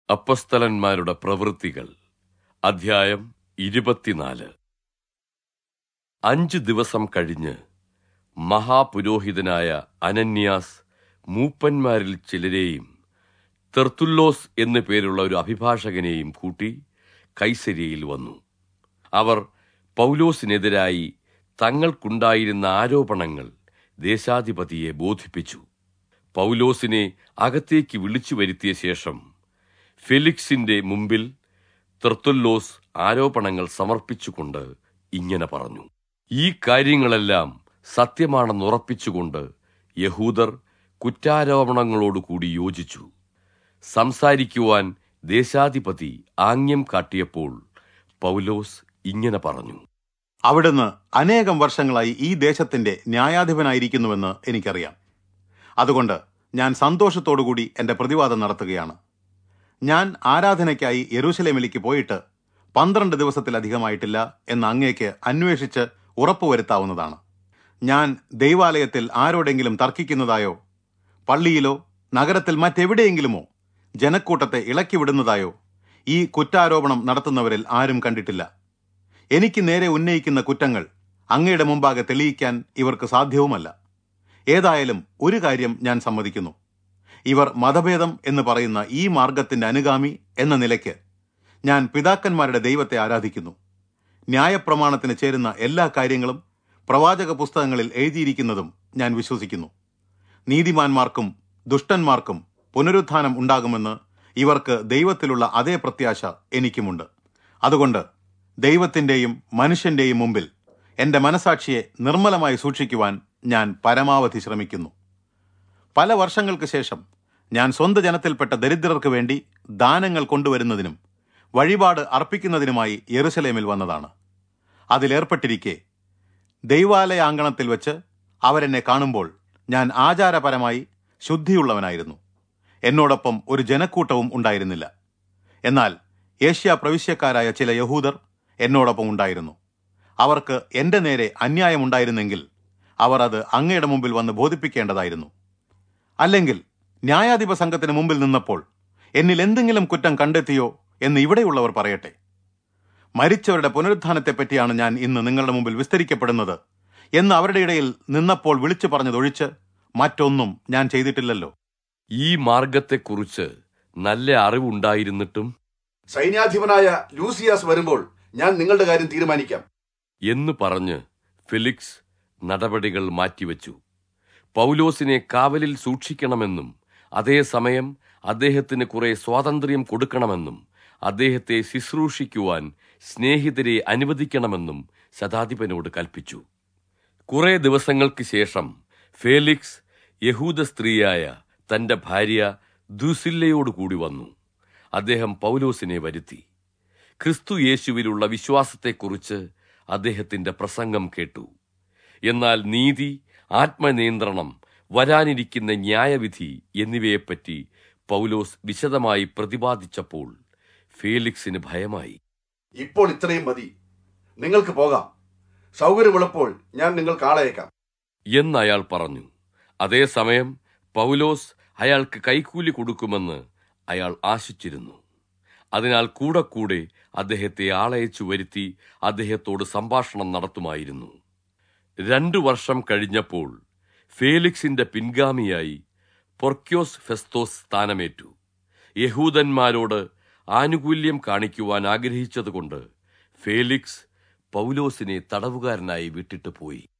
അപ്പസ്തലന്മാരുടെ പ്രവൃത്തികൾ അധ്യായം ഇരുപത്തിനാല് അഞ്ച് ദിവസം കഴിഞ്ഞ് മഹാപുരോഹിതനായ അനന്യാസ് മൂപ്പന്മാരിൽ ചിലരെയും തെർത്തുല്ലോസ് എന്നു പേരുള്ള ഒരു അഭിഭാഷകനെയും കൂട്ടി കൈസരിയിൽ വന്നു അവർ പൗലോസിനെതിരായി തങ്ങൾക്കുണ്ടായിരുന്ന ആരോപണങ്ങൾ ദേശാധിപതിയെ ബോധിപ്പിച്ചു പൗലോസിനെ അകത്തേക്ക് വിളിച്ചു വരുത്തിയ ശേഷം ഫെലിക്സിന്റെ മുമ്പിൽ തെർത്തുല്ലോസ് ആരോപണങ്ങൾ സമർപ്പിച്ചുകൊണ്ട് ഇങ്ങനെ പറഞ്ഞു ഈ കാര്യങ്ങളെല്ലാം സത്യമാണെന്നുറപ്പിച്ചുകൊണ്ട് യഹൂദർ കുറ്റാരോപണങ്ങളോടുകൂടി യോജിച്ചു സംസാരിക്കുവാൻ ദേശാധിപതി ആംഗ്യം കാട്ടിയപ്പോൾ പൗലോസ് ഇങ്ങനെ പറഞ്ഞു അവിടുന്ന് അനേകം വർഷങ്ങളായി ഈ ദേശത്തിന്റെ ന്യായാധിപനായിരിക്കുന്നുവെന്ന് എനിക്കറിയാം അതുകൊണ്ട് ഞാൻ സന്തോഷത്തോടുകൂടി എന്റെ പ്രതിവാദം നടത്തുകയാണ് ഞാൻ ആരാധനയ്ക്കായി യെരൂശലേമിലേക്ക് പോയിട്ട് പന്ത്രണ്ട് ദിവസത്തിലധികമായിട്ടില്ല എന്ന് അങ്ങേക്ക് അന്വേഷിച്ച് ഉറപ്പുവരുത്താവുന്നതാണ് ഞാൻ ദൈവാലയത്തിൽ ആരോടെങ്കിലും തർക്കിക്കുന്നതായോ പള്ളിയിലോ നഗരത്തിൽ മറ്റെവിടെയെങ്കിലുമോ ജനക്കൂട്ടത്തെ ഇളക്കി വിടുന്നതായോ ഈ കുറ്റാരോപണം നടത്തുന്നവരിൽ ആരും കണ്ടിട്ടില്ല എനിക്ക് നേരെ ഉന്നയിക്കുന്ന കുറ്റങ്ങൾ അങ്ങയുടെ മുമ്പാകെ തെളിയിക്കാൻ ഇവർക്ക് സാധ്യവുമല്ല ഏതായാലും ഒരു കാര്യം ഞാൻ സമ്മതിക്കുന്നു ഇവർ മതഭേദം എന്ന് പറയുന്ന ഈ മാർഗത്തിന്റെ അനുഗാമി എന്ന നിലയ്ക്ക് ഞാൻ പിതാക്കന്മാരുടെ ദൈവത്തെ ആരാധിക്കുന്നു ന്യായപ്രമാണത്തിന് ചേരുന്ന എല്ലാ കാര്യങ്ങളും പ്രവാചക പുസ്തകങ്ങളിൽ എഴുതിയിരിക്കുന്നതും ഞാൻ വിശ്വസിക്കുന്നു നീതിമാന്മാർക്കും ദുഷ്ടന്മാർക്കും പുനരുത്ഥാനം ഉണ്ടാകുമെന്ന് ഇവർക്ക് ദൈവത്തിലുള്ള അതേ പ്രത്യാശ എനിക്കുമുണ്ട് അതുകൊണ്ട് ദൈവത്തിന്റെയും മനുഷ്യന്റെയും മുമ്പിൽ എന്റെ മനസാക്ഷിയെ നിർമ്മലമായി സൂക്ഷിക്കുവാൻ ഞാൻ പരമാവധി ശ്രമിക്കുന്നു പല വർഷങ്ങൾക്ക് ശേഷം ഞാൻ സ്വന്തം ജനത്തിൽപ്പെട്ട ദരിദ്രർക്ക് വേണ്ടി ദാനങ്ങൾ കൊണ്ടുവരുന്നതിനും വഴിപാട് അർപ്പിക്കുന്നതിനുമായി യെറുസലേമിൽ വന്നതാണ് അതിലേർപ്പെട്ടിരിക്കെ ദൈവാലയാങ്കണത്തിൽ വെച്ച് അവരെന്നെ കാണുമ്പോൾ ഞാൻ ആചാരപരമായി ശുദ്ധിയുള്ളവനായിരുന്നു എന്നോടൊപ്പം ഒരു ജനക്കൂട്ടവും ഉണ്ടായിരുന്നില്ല എന്നാൽ ഏഷ്യ പ്രവിശ്യക്കാരായ ചില യഹൂദർ എന്നോടൊപ്പം ഉണ്ടായിരുന്നു അവർക്ക് എന്റെ നേരെ അന്യായമുണ്ടായിരുന്നെങ്കിൽ അവർ അത് അങ്ങയുടെ മുമ്പിൽ വന്ന് ബോധിപ്പിക്കേണ്ടതായിരുന്നു അല്ലെങ്കിൽ ന്യായാധിപ സംഘത്തിന് മുമ്പിൽ നിന്നപ്പോൾ എന്നിൽ എന്തെങ്കിലും കുറ്റം കണ്ടെത്തിയോ എന്ന് ഇവിടെയുള്ളവർ പറയട്ടെ മരിച്ചവരുടെ പുനരുത്ഥാനത്തെപ്പറ്റിയാണ് ഞാൻ ഇന്ന് നിങ്ങളുടെ മുമ്പിൽ വിസ്തരിക്കപ്പെടുന്നത് എന്ന് അവരുടെ ഇടയിൽ നിന്നപ്പോൾ വിളിച്ചു പറഞ്ഞതൊഴിച്ച് മറ്റൊന്നും ഞാൻ ചെയ്തിട്ടില്ലല്ലോ ഈ മാർഗത്തെക്കുറിച്ച് നല്ല അറിവുണ്ടായിരുന്നിട്ടും സൈന്യാധിപനായ ലൂസിയാസ് വരുമ്പോൾ ഞാൻ നിങ്ങളുടെ കാര്യം തീരുമാനിക്കാം എന്ന് പറഞ്ഞ് ഫെലിക്സ് നടപടികൾ മാറ്റിവെച്ചു പൗലോസിനെ കാവലിൽ സൂക്ഷിക്കണമെന്നും അതേസമയം അദ്ദേഹത്തിന് കുറെ സ്വാതന്ത്ര്യം കൊടുക്കണമെന്നും അദ്ദേഹത്തെ ശുശ്രൂഷിക്കുവാൻ സ്നേഹിതരെ അനുവദിക്കണമെന്നും ശതാധിപനോട് കൽപ്പിച്ചു കുറെ ദിവസങ്ങൾക്ക് ശേഷം ഫേലിക്സ് യഹൂദ സ്ത്രീയായ തന്റെ ഭാര്യ ദുസില്ലയോടുകൂടി വന്നു അദ്ദേഹം പൗലോസിനെ വരുത്തി ക്രിസ്തു യേശുവിലുള്ള വിശ്വാസത്തെക്കുറിച്ച് അദ്ദേഹത്തിന്റെ പ്രസംഗം കേട്ടു എന്നാൽ നീതി ആത്മനിയന്ത്രണം വരാനിരിക്കുന്ന ന്യായവിധി എന്നിവയെപ്പറ്റി പൗലോസ് വിശദമായി പ്രതിപാദിച്ചപ്പോൾ ഫേലിക്സിന് ഭയമായി ഇപ്പോൾ ഇത്രയും മതി നിങ്ങൾക്ക് പോകാം സൗകര്യമുള്ളപ്പോൾ ഞാൻ നിങ്ങൾക്ക് ആളയക്കാം എന്ന് അയാൾ പറഞ്ഞു അതേസമയം പൗലോസ് അയാൾക്ക് കൈക്കൂലി കൊടുക്കുമെന്ന് അയാൾ ആശിച്ചിരുന്നു അതിനാൽ കൂടെ കൂടെ അദ്ദേഹത്തെ ആളയച്ചു വരുത്തി അദ്ദേഹത്തോട് സംഭാഷണം നടത്തുമായിരുന്നു രണ്ടു വർഷം കഴിഞ്ഞപ്പോൾ ഫേലിക്സിന്റെ പിൻഗാമിയായി പൊർക്യോസ് ഫെസ്തോസ് സ്ഥാനമേറ്റു യഹൂദന്മാരോട് ആനുകൂല്യം കാണിക്കുവാൻ ആഗ്രഹിച്ചതുകൊണ്ട് ഫേലിക്സ് പൗലോസിനെ തടവുകാരനായി വിട്ടിട്ട് പോയി